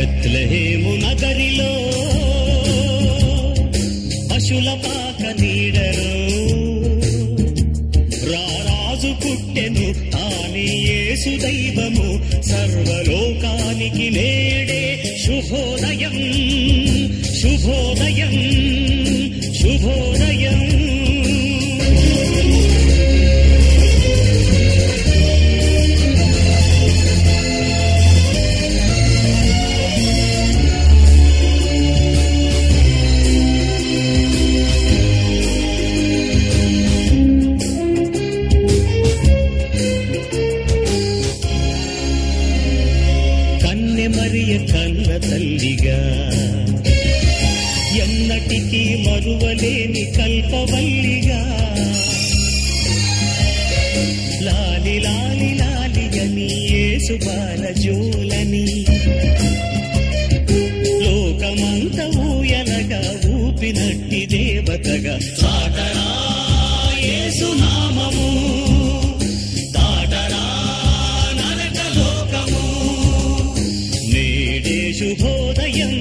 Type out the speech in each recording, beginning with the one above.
బెత్లహేము నగరిలో పశుల పాక నీడరు రారాజు పుట్టెను తానే యేసు దైవము సర్వలోకానికి నేడే శుభోదయం శుభోదయం శుభోదయం కన్నె మరియ కన్న తల్లిగా ఎన్నటికీ మరువలేని కల్పవల్లిగా లాలి లాలి లాలి అని యేసు బాలజోలని లోకమంత ఊయలగా ఊపినట్టి దేవతగా సాటరా యేసు నామము దాటరా నరక లోకము నేడే శుభోదయం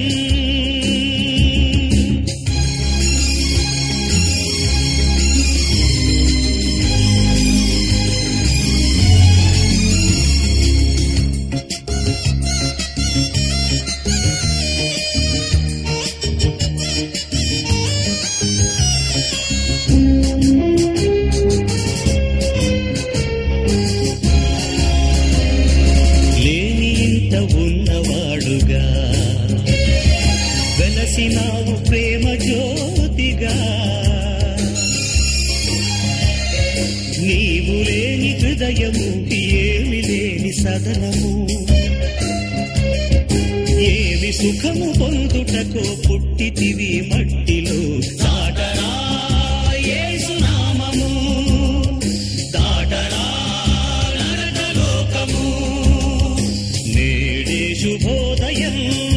లేని ఇంత ఉన్నవాడుగా వెలసినావు ప్రేమ జ్యోతిగా నీవు లేని హృదయము ఏమి లేని సదనము ఏమి సుఖము పొందుటకో పుట్టితివి మట్టిలో దాటరా యేసు నామము దాటరా నరక లోకము నేడే శుభోదయం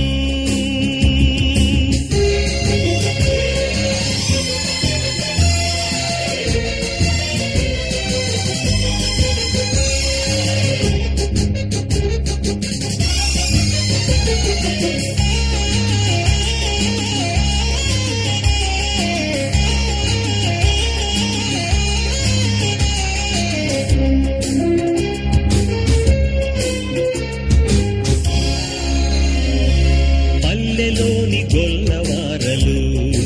పల్లెలోని గొల్లవారలు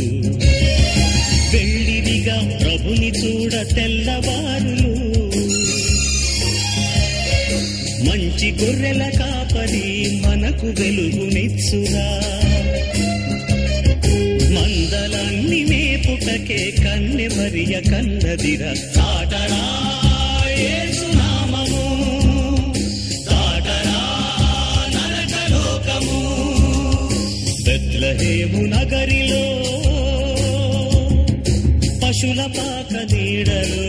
వెళ్ళిదిగా ప్రభుని చూడ తెల్లవారులు మంచి గొర్రెల కాపరి మనకు వెలుగునిచ్చురా మందలన్ని మేపుటకే కన్నె మరియ కన్నదిరా సాటరా యేసు నామము దాటరా నరక లోకము బెత్లహేము నగరిలో పశుల పాక నీడలు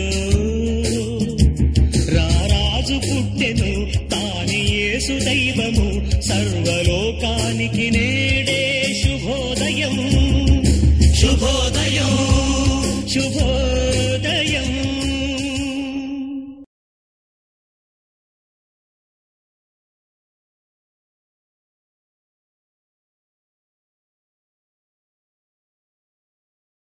రారాజు పుట్టెను తాని యేసు దైవము సర్వలోకానికి నేడే శుభోదయం శుభోదయం శుభోదయం